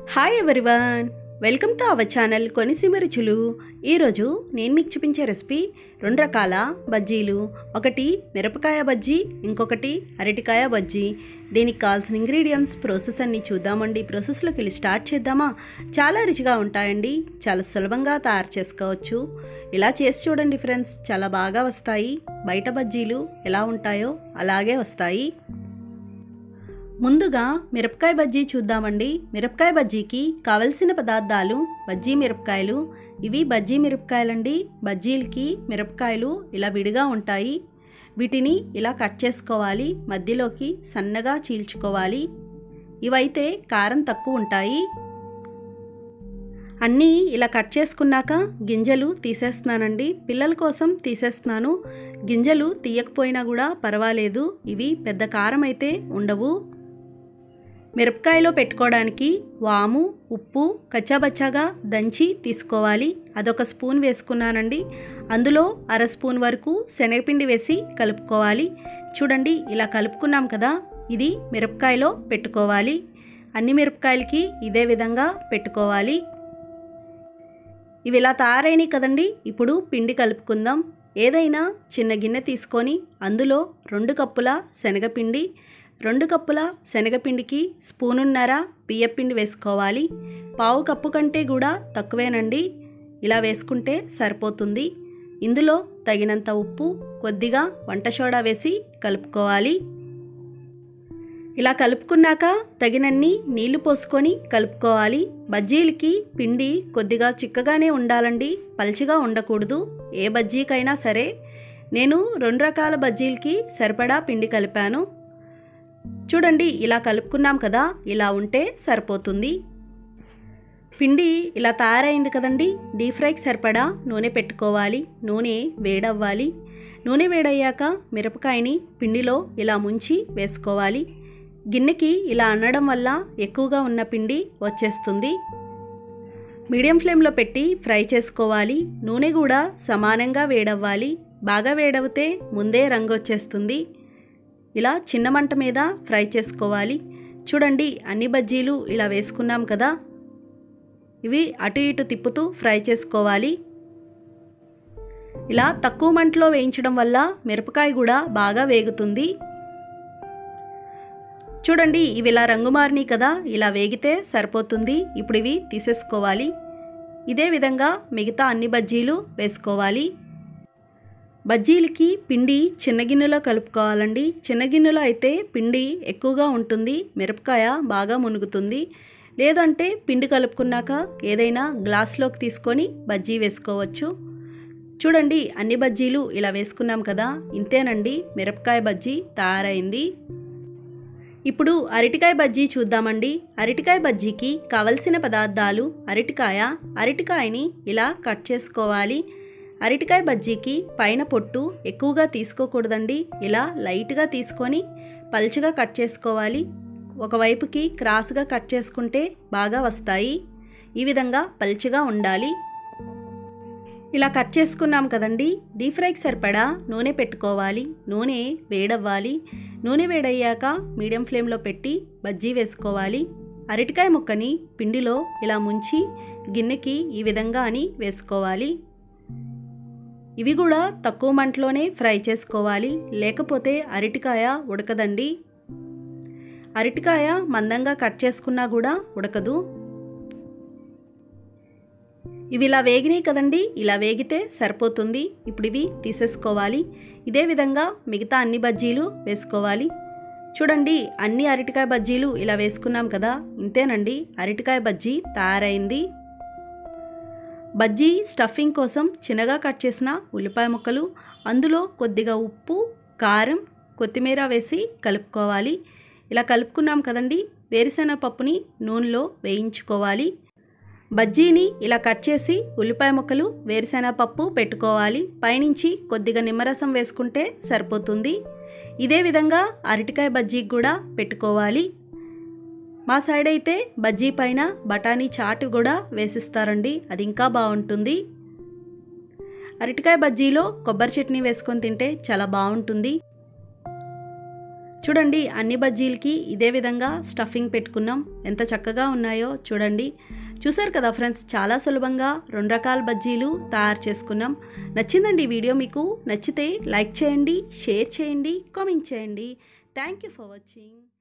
hi everyone welcome to our channel Konaseema రుచులు ఈరోజు నేను మీకు చూపించే రెసిపీ రెండు రకాల బజ్జీలు ఒకటి మిరపకాయ బజ్జీ ఇంకొకటి అరటికాయ బజ్జీ దీనికి కావాల్సిన ఇంగ్రీడియంట్స్ ప్రాసెస్ అన్ని చూద్దామండి ప్రాసెస్లోకి వెళ్ళి స్టార్ట్ చేద్దామా చాలా రుచిగా ఉంటాయండి చాలా సులభంగా తయారు చేసుకోవచ్చు ఇలా చేసి చూడండి ఫ్రెండ్స్ చాలా బాగా వస్తాయి బయట బజ్జీలు ఎలా ఉంటాయో అలాగే వస్తాయి ముందుగా మిరపకాయ బజ్జీ చూద్దామండి మిరపకాయ బజ్జీకి కావలసిన పదార్థాలు బజ్జీ మిరపకాయలు ఇవి బజ్జీ మిరపకాయలండి బజ్జీలకి మిరపకాయలు ఇలా విడిగా ఉంటాయి వీటిని ఇలా కట్ చేసుకోవాలి మధ్యలోకి సన్నగా చీల్చుకోవాలి ఇవైతే కారం తక్కువ ఉంటాయి అన్నీ ఇలా కట్ చేసుకున్నాక గింజలు తీసేస్తున్నానండి పిల్లల కోసం తీసేస్తున్నాను గింజలు తీయకపోయినా కూడా పర్వాలేదు ఇవి పెద్ద కారం అయితే ఉండవు మిరపకాయలో పెట్టుకోవడానికి వాము ఉప్పు కచ్చాబచ్చాగా దంచి తీసుకోవాలి అదొక స్పూన్ వేసుకున్నానండి అందులో అర స్పూన్ వరకు శనగపిండి వేసి కలుపుకోవాలి చూడండి ఇలా కలుపుకున్నాం కదా ఇది మిరపకాయలో పెట్టుకోవాలి అన్ని మిరపకాయలకి ఇదే విధంగా పెట్టుకోవాలి ఇవి ఇలా తయారైనవి కదండి ఇప్పుడు పిండి కలుపుకుందాం ఏదైనా చిన్న గిన్నె తీసుకొని అందులో రెండు కప్పుల శనగపిండి రెండు కప్పుల శనగపిండికి స్పూనున్నర బియ్యపిండి వేసుకోవాలి పావు కప్పు కంటే కూడా తక్కువేనండి ఇలా వేసుకుంటే సరిపోతుంది ఇందులో తగినంత ఉప్పు కొద్దిగా వంట సోడా వేసి కలుపుకోవాలి ఇలా కలుపుకున్నాక తగినన్ని నీళ్లు పోసుకొని కలుపుకోవాలి బజ్జీలకి పిండి కొద్దిగా చిక్కగానే ఉండాలండి పల్చగా ఉండకూడదు ఏ బజ్జీకైనా సరే నేను రెండు రకాల బజ్జీలకి సరిపడా పిండి కలిపాను చూడండి ఇలా కలుపుకున్నాం కదా ఇలా ఉంటే సరిపోతుంది పిండి ఇలా తయారైంది కదండి డీప్ ఫ్రైకి సరిపడా నూనె పెట్టుకోవాలి నూనె వేడవ్వాలి నూనె వేడయ్యాక మిరపకాయని పిండిలో ఇలా ముంచి వేసుకోవాలి గిన్నెకి ఇలా అనడం వల్ల ఎక్కువగా ఉన్న పిండి వచ్చేస్తుంది మీడియం ఫ్లేమ్లో పెట్టి ఫ్రై చేసుకోవాలి నూనె కూడా సమానంగా వేడవ్వాలి బాగా వేడవితే ముందే రంగు వచ్చేస్తుంది ఇలా చిన్న మంట మీద ఫ్రై చేసుకోవాలి చూడండి అన్ని బజ్జీలు ఇలా వేసుకున్నాం కదా ఇవి అటు ఇటు తిప్పుతూ ఫ్రై చేసుకోవాలి ఇలా తక్కువ మంటలో వేయించడం వల్ల మిరపకాయ కూడా బాగా వేగుతుంది చూడండి ఇవి ఇలా రంగు మారినాయి కదా ఇలా వేగితే సరిపోతుంది ఇప్పుడు ఇవి తీసేసుకోవాలి ఇదే విధంగా మిగతా అన్ని బజ్జీలు వేసుకోవాలి బజ్జీలకి పిండి చిన్న గిన్నెలో కలుపుకోవాలండి చిన్న గిన్నెలో అయితే పిండి ఎక్కువగా ఉంటుంది మిరపకాయ బాగా మునుగుతుంది లేదంటే పిండి కలుపుకున్నాక ఏదైనా గ్లాస్లోకి తీసుకొని బజ్జీ వేసుకోవచ్చు చూడండి అన్ని బజ్జీలు ఇలా వేసుకున్నాం కదా ఇంతేనండి మిరపకాయ బజ్జీ తయారైంది ఇప్పుడు అరటికాయ బజ్జీ చూద్దామండి అరటికాయ బజ్జీకి కావలసిన పదార్థాలు అరటికాయ అరటికాయని ఇలా కట్ చేసుకోవాలి అరటికాయ బజ్జీకి పైన పొట్టు ఎక్కువగా తీసుకోకూడదండి ఇలా లైట్గా తీసుకొని పల్చగా కట్ చేసుకోవాలి ఒకవైపుకి క్రాస్గా కట్ చేసుకుంటే బాగా వస్తాయి ఈ విధంగా పల్చగా ఉండాలి ఇలా కట్ చేసుకున్నాం కదండి డీప్ ఫ్రైకి సరిపడా నూనె పెట్టుకోవాలి నూనె వేడవ్వాలి నూనె వేడయ్యాక మీడియం ఫ్లేమ్లో పెట్టి బజ్జీ వేసుకోవాలి అరటికాయ ముక్కని పిండిలో ఇలా ముంచి గిన్నెకి ఈ విధంగా అని వేసుకోవాలి ఇవి కూడా తక్కువ మంటలోనే ఫ్రై చేసుకోవాలి లేకపోతే అరటికాయ ఉడకదండి అరటికాయ మందంగా కట్ చేసుకున్నా కూడా ఉడకదు ఇవి ఇలా వేగినాయి కదండి ఇలా వేగితే సరిపోతుంది ఇప్పుడు ఇవి తీసేసుకోవాలి ఇదే విధంగా మిగతా అన్ని బజ్జీలు వేసుకోవాలి చూడండి అన్ని అరటికాయ బజ్జీలు ఇలా వేసుకున్నాం కదా ఇంతేనండి అరటికాయ బజ్జీ తయారైంది బజ్జీ స్టఫింగ్ కోసం చిన్నగా కట్ చేసిన ఉల్లిపాయ ముక్కలు అందులో కొద్దిగా ఉప్పు కారం కొత్తిమీర వేసి కలుపుకోవాలి ఇలా కలుపుకున్నాం కదండి వేరుశెనగ పప్పుని నూనెలో వేయించుకోవాలి బజ్జీని ఇలా కట్ చేసి ఉల్లిపాయ ముక్కలు వేరుశెనగ పప్పు పెట్టుకోవాలి పైనుంచి కొద్దిగా నిమ్మరసం వేసుకుంటే సరిపోతుంది ఇదే విధంగా అరటికాయ బజ్జీకి కూడా పెట్టుకోవాలి మా సైడ్ అయితే బజ్జీ పైన బఠానీ చాటు కూడా వేసిస్తారండి అది ఇంకా బాగుంటుంది అరటికాయ బజ్జీలో కొబ్బరి చట్నీ వేసుకొని తింటే చాలా బాగుంటుంది చూడండి అన్ని బజ్జీలకి ఇదే విధంగా స్టఫింగ్ పెట్టుకున్నాం ఎంత చక్కగా ఉన్నాయో చూడండి చూసారు కదా ఫ్రెండ్స్ చాలా సులభంగా రెండు రకాల బజ్జీలు తయారు చేసుకున్నాం నచ్చిందండి ఈ వీడియో మీకు నచ్చితే లైక్ చేయండి షేర్ చేయండి కామెంట్ చేయండి థ్యాంక్ యూ ఫర్ వాచింగ్